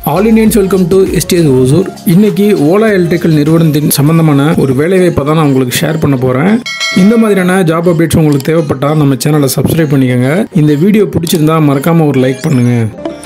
all Indians welcome to SDS Hosur இன்னைக்கு Ola electrical நிறுவனத்தின் சம்பந்தமான ஒரு வேலைவாய்ப்பை தான் நான் உங்களுக்கு ஷேர் பண்ண போகிறேன் இந்த மாதிரியான ஜாப் அப்டேட்ஸ் உங்களுக்கு தேவைப்பட்டால் நம்ம சேனலை சப்ஸ்கிரைப் பண்ணிக்கோங்க இந்த வீடியோ பிடிச்சிருந்தா மறக்காமல் ஒரு லைக் பண்ணுங்கள்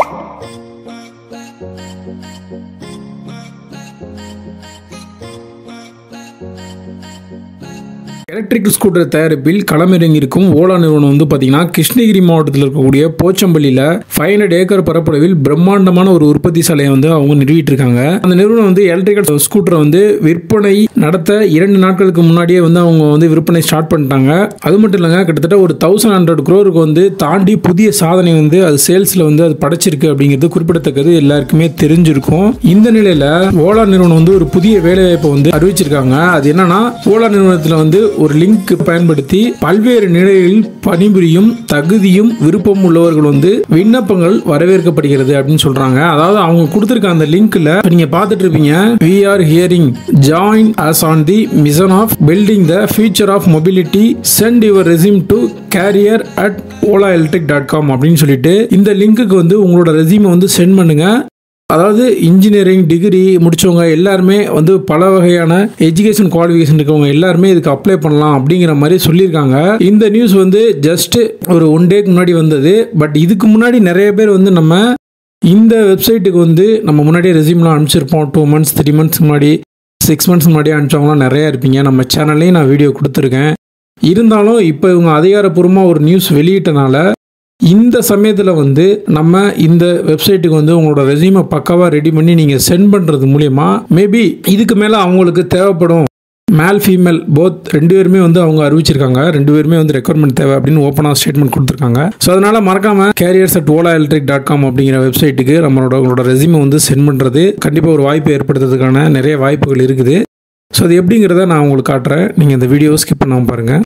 எலக்ட்ரிக் ஸ்கூட்டர் தயாரிப்பில் களமிறங்கியிருக்கும் ஓலா நிறுவனம் வந்து பார்த்தீங்கன்னா கிருஷ்ணகிரி மாவட்டத்தில் இருக்கக்கூடிய போச்சம்பள்ளியில் ஃபைவ் ஹண்ட்ரட் ஏக்கர் பரப்பளவில் பிரம்மாண்டமான ஒரு உற்பத்தி சாலையை வந்து அவங்க நிறுவிட்டு இருக்காங்க அந்த நிறுவனம் வந்து எலக்ட்ரிக்கல் ஸ்கூட்டரை வந்து விற்பனை நடத்த இரண்டு நாட்களுக்கு முன்னாடியே வந்து அவங்க வந்து விற்பனை ஸ்டார்ட் பண்ணிட்டாங்க அது மட்டும் இல்லைங்க கிட்டத்தட்ட ஒரு தௌசண்ட் ஹண்ட்ரட் க்ரோருக்கு வந்து தாண்டி புதிய சாதனை வந்து அது சேல்ஸில் வந்து அது படைச்சிருக்கு அப்படிங்கிறது குறிப்பிடத்தக்கது எல்லாருக்குமே தெரிஞ்சிருக்கும் இந்த நிலையில் ஓலா நிறுவனம் வந்து ஒரு புதிய வேலைவாய்ப்பை வந்து அறிவிச்சிருக்காங்க அது என்னன்னா ஓலா நிறுவனத்தில் வந்து ஒரு லிங்க் பயன்படுத்தி பல்வேறு நிலையில் பணிபுரியும் தகுதியும் விருப்பம் உள்ளவர்கள் வந்து விண்ணப்பங்கள் வரவேற்கப்படுகிறது அப்படின்னு சொல்றாங்க அதாவது அவங்க கொடுத்திருக்க அந்த லிங்க்ல நீங்க பார்த்துட்டு இருப்பீங்க we are hiring join us on the mission of building the future of mobility send your resume to career at Ola electric dot com அப்படின்னு சொல்லிட்டு இந்த லிங்க்குக்கு வந்து உங்களோட ரெசியூமை வந்து சென்ட் பண்ணுங்க அதாவது இன்ஜினியரிங் டிகிரி முடிச்சவங்க எல்லாருமே வந்து பல வகையான எஜுகேஷன் குவாலிஃபிகேஷன் இருக்கவங்க எல்லாருமே இதுக்கு அப்ளை பண்ணலாம் அப்படிங்கிற மாதிரி சொல்லியிருக்காங்க இந்த நியூஸ் வந்து ஜஸ்ட் ஒரு ஒன் டேக்கு முன்னாடி வந்தது பட் இதுக்கு முன்னாடி நிறைய பேர் வந்து நம்ம இந்த வெப்சைட்டுக்கு வந்து நம்ம முன்னாடியே ரெசியூம்லாம் அனுப்பிச்சிருப்போம் டூ மந்த்ஸ் த்ரீ மந்த்ஸ் முன்னாடி சிக்ஸ் மந்த்ஸ் முன்னாடி அனுப்பிச்சவங்களாம் நிறையா இருப்பீங்க நம்ம சேனல்லையும் நான் வீடியோ கொடுத்துருக்கேன் இருந்தாலும் இப்போ இவங்க அதிகாரப்பூர்வமாக ஒரு நியூஸ் வெளியிட்டனால இந்த சமயத்தில் வந்து நம்ம இந்த வெப்சைட்டுக்கு வந்து உங்களோட ரெசியூமை பக்காவாக ரெடி பண்ணி நீங்கள் சென்ட் பண்ணுறது மூலயமா மேபி இதுக்கு மேலே அவங்களுக்கு தேவைப்படும் மேல் ஃபீமேல் போத் ரெண்டு பேருமே வந்து அவங்க அறிவிச்சிருக்காங்க ரெண்டு பேருமே வந்து ரெக்குவயர்மெண்ட் தேவை அப்படின்னு ஓப்பனாக ஸ்டேட்மெண்ட் கொடுத்துருக்காங்க ஸோ அதனால மறக்காம careers at Ola electric dot com அப்படிங்கிற வெப்சைட்டுக்கு நம்மளோட உங்களோட ரெசியூமை வந்து சென்ட் பண்ணுறது கண்டிப்பாக ஒரு வாய்ப்பு ஏற்படுத்துறதுக்கான நிறைய வாய்ப்புகள் இருக்குது ஸோ அது எப்படிங்கிறத நான் உங்களுக்கு காட்டுறேன் நீங்கள் இந்த வீடியோ ஸ்கிப் பண்ணாமல் பாருங்கள்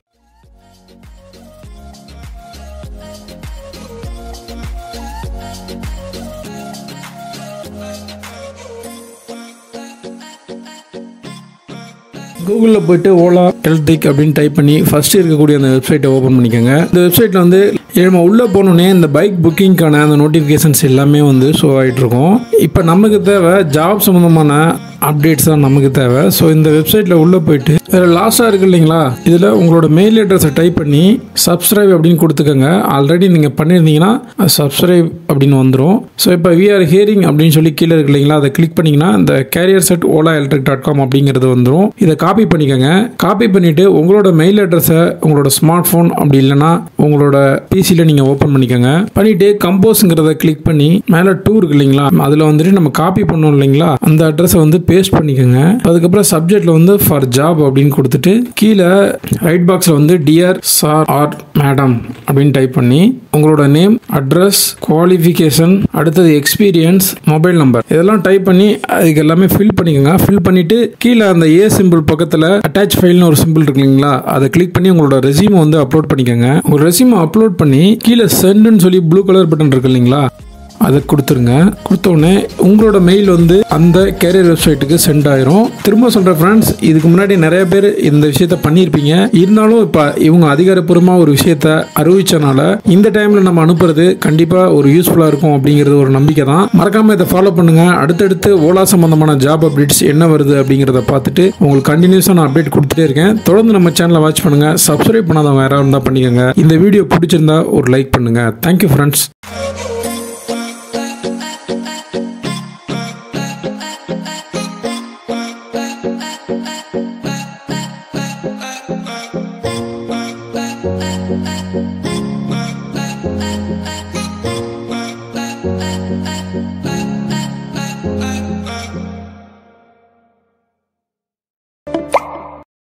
கூகுளில் போயிட்டு ஓலா எலக்ட்ரிக் அப்படின்னு டைப் பண்ணி ஃபர்ஸ்ட் இருக்கக்கூடிய அந்த வெப்சைட்டை ஓப்பன் பண்ணிக்கோங்க இந்த வெப்சைட்டில் வந்து நம்ம உள்ளே போனோடனே இந்த பைக் புக்கிங்க்கான அந்த நோட்டிஃபிகேஷன்ஸ் எல்லாமே வந்து ஷோ ஆகிட்டு இருக்கும் இப்போ நமக்கு தேவை ஜாப் சம்மந்தமான அப்டேட்ஸ் தான் நமக்கு தேவை ஸோ இந்த வெப்சைட்டில் உள்ளே போயிட்டு இதில் லாஸ்ட்டாக இருக்கு இல்லைங்களா இதில் உங்களோட மெயில் அட்ரஸை டைப் பண்ணி சப்ஸ்கிரைப் அப்படின்னு கொடுத்துக்கோங்க ஆல்ரெடி நீங்கள் பண்ணியிருந்தீங்கன்னா சப்ஸ்கிரைப் அப்படின்னு வந்துடும் ஸோ இப்போ வி ஆர் ஹியரிங் அப்படின்னு சொல்லி கீழே இருக்கு இல்லைங்களா அதை கிளிக் பண்ணிங்கன்னா இந்த careers at Ola electric dot com அப்படிங்கிறது வந்துடும் இதை காப்பி பண்ணிக்கோங்க காப்பி பண்ணிவிட்டு உங்களோட மெயில் அட்ரஸை உங்களோட ஸ்மார்ட் ஃபோன் அப்படி இல்லைன்னா உங்களோட பிசியில் நீங்கள் ஓப்பன் பண்ணிக்கோங்க பண்ணிவிட்டு கம்போஸுங்கிறத கிளிக் பண்ணி மேலே டூ இருக்கு இல்லைங்களா அதில் வந்துட்டு நம்ம காப்பி பண்ணோம் இல்லைங்களா அந்த அட்ரஸை வந்து பேஸ்ட் பண்ணிக்கோங்க அதுக்கப்புறம் சப்ஜெக்ட்ல வந்து ஃபார் ஜாப் அப்படின்னு கொடுத்துட்டு கீழே ரைட் பாக்ஸில் வந்து டியர் சார் ஆர் மேடம் அப்படின்னு டைப் பண்ணி உங்களோட நேம் அட்ரஸ் குவாலிஃபிகேஷன் அடுத்தது எக்ஸ்பீரியன்ஸ் மொபைல் நம்பர் இதெல்லாம் டைப் பண்ணி அதுக்கு எல்லாமே ஃபில் பண்ணிக்கோங்க ஃபில் பண்ணிட்டு கீழே அந்த ஏ சிம்பிள் பக்கத்தில் அட்டாச் ஃபைல்னு ஒரு சிம்பிள் இருக்கு இல்லைங்களா அதை கிளிக் பண்ணி உங்களோட ரெசியூமை வந்து அப்லோட் பண்ணிக்கோங்க உங்க ரெசியூமை அப்லோட் பண்ணி கீழே சென்டுன்னு சொல்லி ப்ளூ கலர் பட்டன் இருக்கு இல்லைங்களா அதை கொடுத்துருங்க கொடுத்தோடனே உங்களோட மெயில் வந்து அந்த கேரியர் வெப்சைட்டுக்கு சென்ட் ஆயிரும் திரும்ப சொல்கிறேன் ஃப்ரெண்ட்ஸ் இதுக்கு முன்னாடி நிறைய பேர் இந்த விஷயத்த பண்ணியிருப்பீங்க இருந்தாலும் இப்போ இவங்க அதிகாரப்பூர்வமாக ஒரு விஷயத்த அறிவிச்சனால இந்த டைமில் நம்ம அனுப்புறது கண்டிப்பாக ஒரு யூஸ்ஃபுல்லாக இருக்கும் அப்படிங்கிறது ஒரு நம்பிக்கை தான் மறக்காமல் இதை ஃபாலோ பண்ணுங்கள் அடுத்தடுத்து ஓலா சம்பந்தமான ஜாப் அப்டேட்ஸ் என்ன வருது அப்படிங்கிறத பார்த்துட்டு உங்களுக்கு கண்டினியூஸாக நான் அப்டேட் கொடுத்துட்டே இருக்கேன் தொடர்ந்து நம்ம சேனலை வாட்ச் பண்ணுங்கள் சப்ஸ்கிரைப் பண்ணாதவங்க யாராவது இருந்தால் பண்ணிக்கோங்க இந்த வீடியோ பிடிச்சிருந்தா ஒரு லைக் பண்ணுங்கள் தேங்க்யூ ஃப்ரெண்ட்ஸ்